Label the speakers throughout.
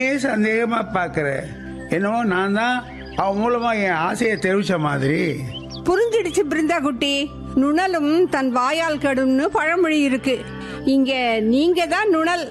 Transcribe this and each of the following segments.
Speaker 1: ஏன் சந்தேகமா பாக்குற என்னவோ நான் தான் அவன் மூலமா என் ஆசையை தெரிவிச்ச மாதிரி
Speaker 2: புரிஞ்சிடுச்சு பிருந்தா குட்டி நுணலும் தன் வாயால் கடும்னு பழமொழி இருக்கு இங்க நீங்க தான் நுணல்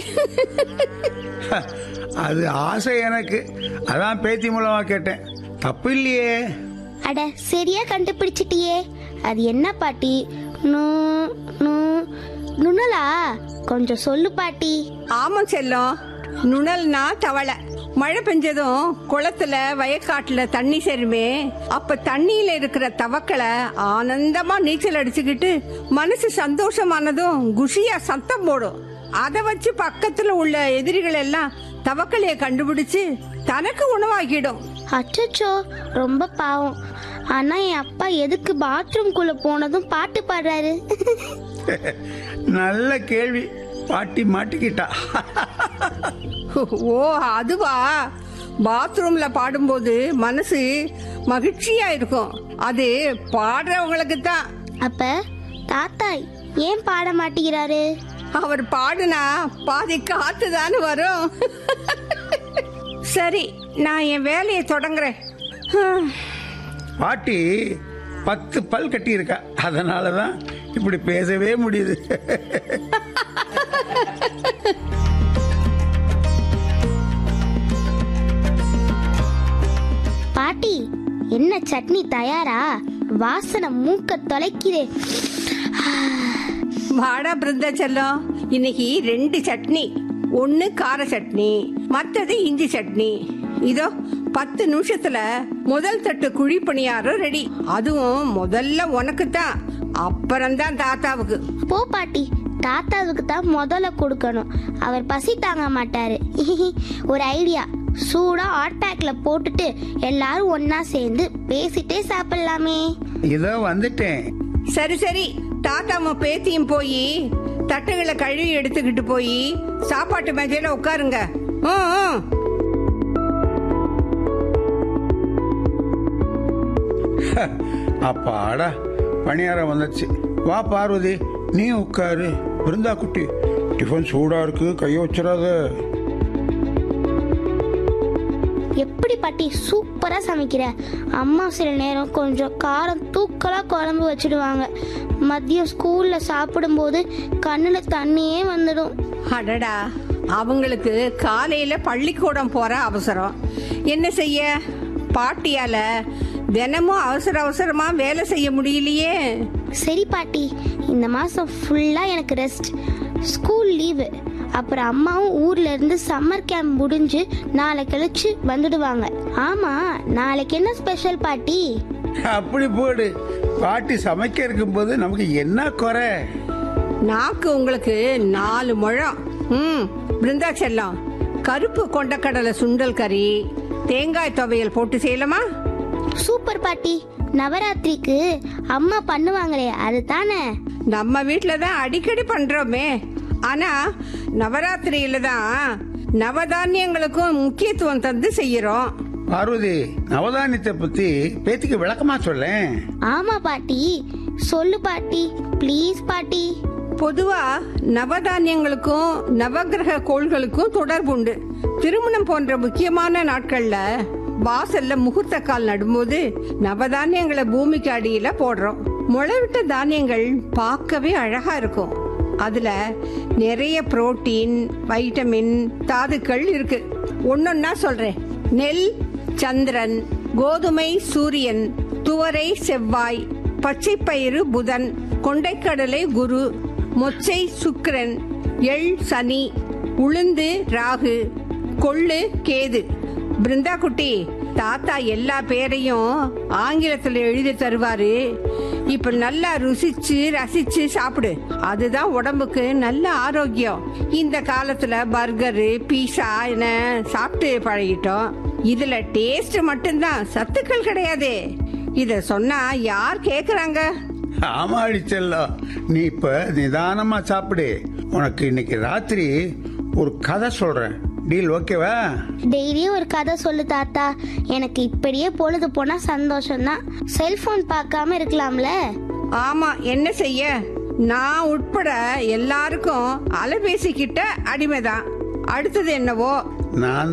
Speaker 1: அது ஆசை எனக்கு அதான் பேத்தி மூலமா கேட்டேன் தப்பு இல்லையே
Speaker 3: அட சரியா கண்டுபிடிச்சிட்டியே அது என்ன பாட்டி நூ நூ நுணலா கொஞ்சம் சொல்லு பாட்டி
Speaker 2: ஆமா செல்லம் நுணல்னா தவளை மழை பெஞ்சதும் குளத்துல வயக்காட்டுல தண்ணி சேருமே அப்ப தண்ணியில இருக்கிற தவக்களை ஆனந்தமா நீச்சல் அடிச்சுக்கிட்டு மனசு சந்தோஷமானதும் குஷியா சத்தம் போடும் அத வச்சு பக்கத்துல உள்ள எதிரிகள் எல்லாம் தவக்கலைய கண்டுபிடிச்சு தனக்கு உணவாக்கிடும்
Speaker 3: அச்சச்சோ ரொம்ப பாவம் ஆனா என் அப்பா எதுக்கு பாத்ரூம்குள்ள போனதும் பாட்டு பாடுறாரு
Speaker 1: நல்ல கேள்வி பாட்டி மாட்டிக்கிட்டா
Speaker 2: ஓ அதுவா பாத்ரூம்ல பாடும்போது மனசு மகிழ்ச்சியா இருக்கும் அது பாடுறவங்களுக்கு தான்
Speaker 3: அப்ப தாத்தா ஏன் பாட மாட்டேங்கிறாரு
Speaker 2: அவர் பாடுனா பாதி காத்து தானே வரும் சரி நான் என் வேலையை தொடங்குறேன் ஹம்.
Speaker 1: பாட்டி பத்து பல் கட்டி இருக்கா அதனாலதான் இப்படி பேசவே முடியுது
Speaker 3: பாட்டி என்ன சட்னி தயாரா வாசனை மூக்க தொலைக்குதே
Speaker 2: வாடா பிருந்தா செல்லம் இன்னைக்கு ரெண்டு சட்னி ஒன்னு கார சட்னி மத்தது இஞ்சி சட்னி இதோ பத்து நிமிஷத்துல முதல் தட்டு குழி பணியாரம் ரெடி அதுவும் முதல்ல உனக்கு தான் அப்புறம்தான் தாத்தாவுக்கு
Speaker 3: போ பாட்டி தாத்தாவுக்கு தான் முதல்ல கொடுக்கணும் அவர் பசி தாங்க மாட்டாரு ஒரு ஐடியா சூடா ஹாட் பேக்ல போட்டுட்டு எல்லாரும் ஒண்ணா சேர்ந்து பேசிட்டே சாப்பிடலாமே
Speaker 1: இதோ வந்துட்டேன்
Speaker 2: சரி சரி தாத்தாவும் பேத்தியும் போய் தட்டுகளை கழுவி எடுத்துக்கிட்டு போய் சாப்பாட்டு மேஜையில உட்காருங்க ம், ம்.
Speaker 1: அப்பாடா பணியாரம் வந்துச்சு வா பார்வதி நீ உட்காரு பிருந்தா குட்டி டிஃபன் சூடா இருக்கு கைய வச்சிடாத
Speaker 3: எப்படி பாட்டி சூப்பரா சமைக்கிற அம்மா சில நேரம் கொஞ்சம் காரம் தூக்கலா குழம்பு வச்சிடுவாங்க மதியம் ஸ்கூல்ல சாப்பிடும்போது கண்ணுல தண்ணியே வந்துடும்
Speaker 2: அடடா அவங்களுக்கு காலையில பள்ளிக்கூடம் போற அவசரம் என்ன செய்ய பாட்டியால தினமும் அவசர அவசரமா வேலை செய்ய முடியலையே
Speaker 3: சரி பாட்டி இந்த மாசம் ஃபுல்லா எனக்கு ரெஸ்ட் ஸ்கூல் லீவு அப்புறம் அம்மாவும் ஊர்ல இருந்து சம்மர் கேம்ப் முடிஞ்சு நாளை கழிச்சு வந்துடுவாங்க ஆமா நாளைக்கு என்ன ஸ்பெஷல் பாட்டி
Speaker 1: அப்படி போடு பாட்டி சமைக்க இருக்கும்போது நமக்கு என்ன குறை
Speaker 2: நாக்கு உங்களுக்கு நாலு முழம் ம் பிருந்தா செல்லம் கருப்பு கொண்டக்கடலை சுண்டல் கறி தேங்காய் துவையல் போட்டு செய்யலாமா
Speaker 3: சூப்பர் பாட்டி நவராத்திரிக்கு அம்மா பண்ணுவாங்களே அது தானே
Speaker 2: நம்ம வீட்ல தான் அடிக்கடி பண்றோமே ஆனா நவராத்திரியில தான் நவதானியங்களுக்கும் முக்கியத்துவம் தந்து செய்யறோம்
Speaker 1: பார்வதி நவதானியத்தை பத்தி பேத்திக்கு விளக்கமா சொல்லேன்
Speaker 3: ஆமா பாட்டி சொல்லு பாட்டி ப்ளீஸ் பாட்டி
Speaker 2: பொதுவா நவதானியங்களுக்கும் நவகிரக கோள்களுக்கும் தொடர்பு உண்டு திருமணம் போன்ற முக்கியமான நாட்கள்ல வாசல்ல முகூர்த்த கால் நடும்போது நவதானியங்களை பூமிக்கு அடியில போடுறோம் முளைவிட்ட தானியங்கள் பார்க்கவே அழகா இருக்கும் அதுல நிறைய புரோட்டீன் வைட்டமின் தாதுக்கள் இருக்கு ஒன்னொன்னா சொல்றேன் நெல் சந்திரன் கோதுமை சூரியன் துவரை செவ்வாய் பச்சைப்பயிறு புதன் கொண்டைக்கடலை குரு மொச்சை சுக்கிரன் எள் சனி உளுந்து ராகு கொள்ளு கேது பிருந்தா குட்டி தாத்தா எல்லா பேரையும் ஆங்கிலத்துல எழுதி தருவாரு இப்ப நல்லா ருசிச்சு ரசிச்சு சாப்பிடு அதுதான் உடம்புக்கு நல்ல ஆரோக்கியம் இந்த காலத்துல பர்கரு பீஸா என சாப்பிட்டு பழகிட்டோம் இதுல டேஸ்ட் மட்டும்தான் சத்துக்கள் கிடையாதே இத சொன்னா யார் கேக்குறாங்க
Speaker 1: ஆமா அடிச்செல்லம் நீ இப்ப நிதானமா சாப்பிடு உனக்கு இன்னைக்கு ராத்திரி ஒரு கதை சொல்றேன் டீல் ஓகேவா
Speaker 3: டெய்லியும் ஒரு கதை சொல்லு தாத்தா எனக்கு இப்படியே பொழுது போனா சந்தோஷம்தான் செல்போன் பார்க்காம இருக்கலாம்ல
Speaker 2: ஆமா என்ன செய்ய நான் உட்பட எல்லாருக்கும் அலைபேசி கிட்ட அடிமைதான் அடுத்தது என்னவோ
Speaker 1: நான்